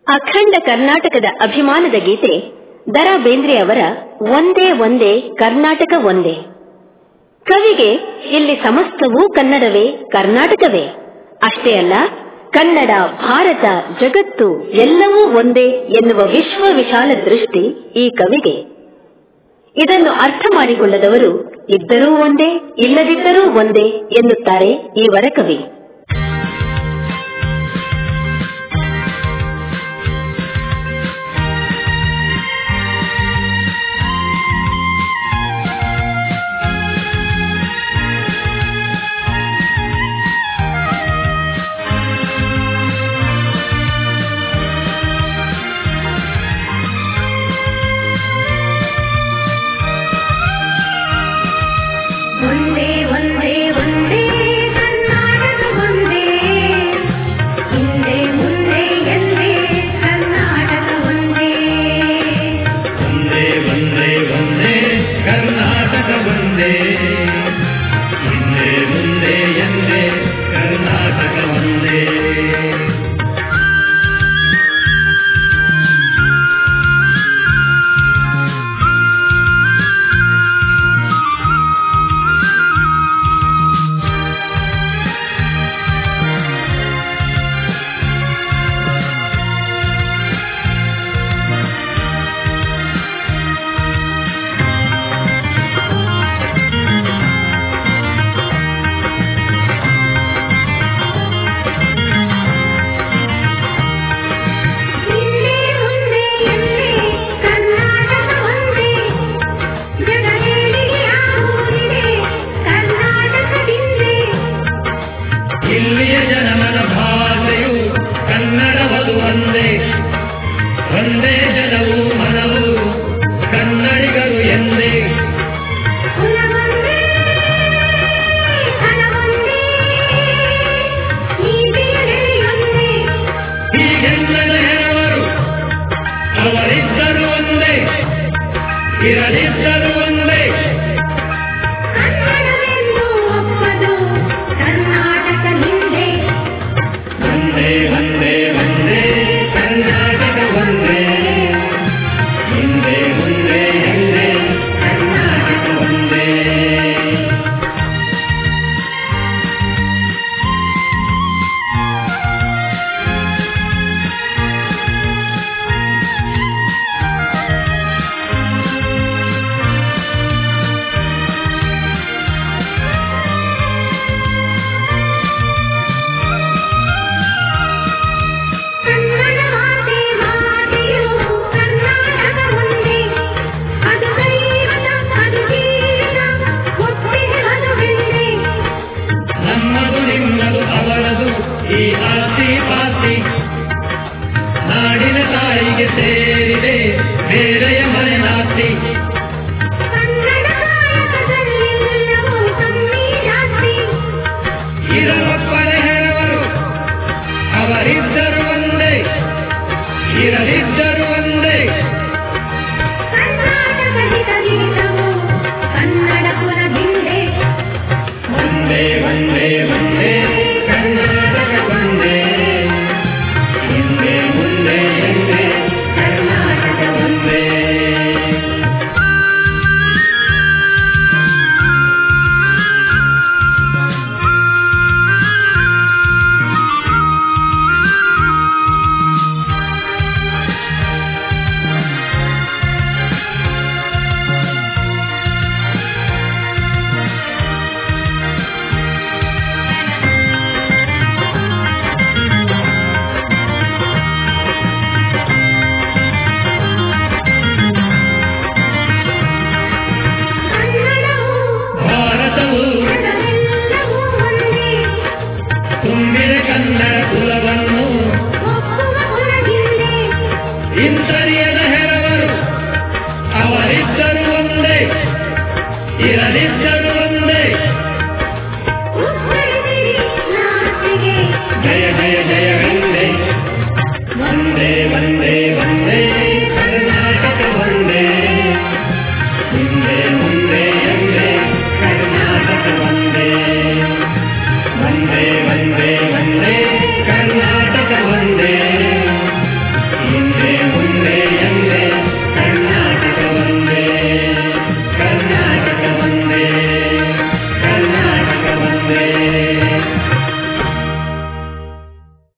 ಅಖಂಡ ಕರ್ನಾಟಕದ ಅಭಿಮಾನದ ಗೀತೆ ದರಾ ಬೇಂದ್ರೆ ಅವರ ಒಂದೇ ಒಂದೇ ಕರ್ನಾಟಕ ಒಂದೇ ಕವಿಗೆ ಇಲ್ಲಿ ಸಮಸ್ತವೂ ಕನ್ನಡವೇ ಕರ್ನಾಟಕವೇ ಅಷ್ಟೇ ಅಲ್ಲ ಕನ್ನಡ ಭಾರತ ಜಗತ್ತು ಎಲ್ಲವೂ ಒಂದೇ ಎನ್ನುವ ವಿಶ್ವ ವಿಶಾಲ ದೃಷ್ಟಿ ಈ ಕವಿಗೆ ಇದನ್ನು ಅರ್ಥ ಮಾಡಿಕೊಳ್ಳದವರು ಇದ್ದರೂ ಒಂದೇ ಇಲ್ಲದಿದ್ದರೂ ಒಂದೇ ಎನ್ನುತ್ತಾರೆ ಈ ವರಕವಿ ಒಂದೇ ಒಂದೇ ಒಂದೇ ಕರ್ನಾಟಕ ಒಂದೇ ಹಿಂದೆ ಮುಂದೆ ಎಲ್ಲೇ ಕರ್ನಾಟಕ ಒಂದೇ ಒಂದೇ ಒಂದೇ ಒಂದೇ ಕರ್ನಾಟಕ ಒಂದೇ ಹಿಂದೆ ಮುಂದೆ ಎಂದೇ ಕರ್ನಾಟಕ ಒಂದೇ ಹಿಂದೆ ಮುಂದೆ ಎಲ್ಲೇ ಕರ್ನಾಟಕ ಒಂದೇ ಜಗದೇಳಿಗೆ ಆಗುವುದಿದೆ ಕರ್ನಾಟಕದಿಂದೇ ಇಲ್ಲಿಯ ಜನಮನ ಭಾಷೆಯು ಕನ್ನಡವದು ಒಂದೇ ಒಂದೇ ಜನವು ಮನವು ಕನ್ನಡಿಗರು ಎಂದೇ ಕುಲವೊಂದೇ ಹಣವೊಂದೇ ನೀತಿಯ ನೆಲೆಯೊಂದೇ ಹೀಗೆಲ್ಲದ ಹೆಣವರು ಅವರಿದ್ದರು ಒಂದೇ ಇರದಿದ್ದರು ಒಂದೇ ಕನ್ನಡವೆಂದು ಒಪ್ಪದು ಕರ್ನಾಟಕ ಹಿಂದೆ ಒಂದೇ ಒಂದೇ ಒಂದೇ ಕರ್ನಾಟಕ ಒಂದೇ ಹಿಂದೆ ಮುಂದೆ ಎಂದೇ ಕರ್ನಾಟಕ ಒಂದೇ ಕನ್ನಡ ಮಾತೆ ಮಾತೆಯು ಕರ್ನಾಟಕ ಒಂದೇ ಅದು ದೈವದ ಅದು ಜೀವನ ಒಪ್ಪಿಗೆ ಅದು ಬೆಂದೆ ನಮ್ಮದು ನಿಮ್ಮದು ಅವರದು ಈ ಆಸ್ತಿ ಪಾಸ್ತಿ ನಾಡಿನ ತಾಯಿಗೆ ಸೇರಿದೆ ಬೇರೆಯ ಮನೆ ನಾಸ್ತಿ ಕನ್ನಡ ಕಾಯಕದಲ್ಲೆಲ್ಲವೂ ಕಮ್ಮಿ ಜಾಸ್ತಿ ಇರಲೊಪ್ಪನೆ ಹೆಣವರು ಅವರಿದ್ದರು ಒಂದೇ ಇರಲಿದ್ದರು ಒಂದೇ ಕರ್ನಾಟಕ ಹಿತಗೀತವು ಕನ್ನಡ ಕುಲ ಬಿಂದೆ ಒಂದೇ ಒಂದೇ ಒಂದೇ ಕರ್ನಾಟಕ ಒಂದೇ ಹಿಂದೆ ಮುಂದೆ ಎಂದೇ ಕರ್ನಾಟಕ ಒಂದೇ ಕನ್ನಡವು ಭಾರತವು ಜಗವೆಲ್ಲವೂ ಒಂದೇ ತುಂಬಿದ ಕನ್ನಡ ಕುಲವನ್ನು ಒಪ್ಪುವ ಕುಲದಿಂದೆ ಇಂಥ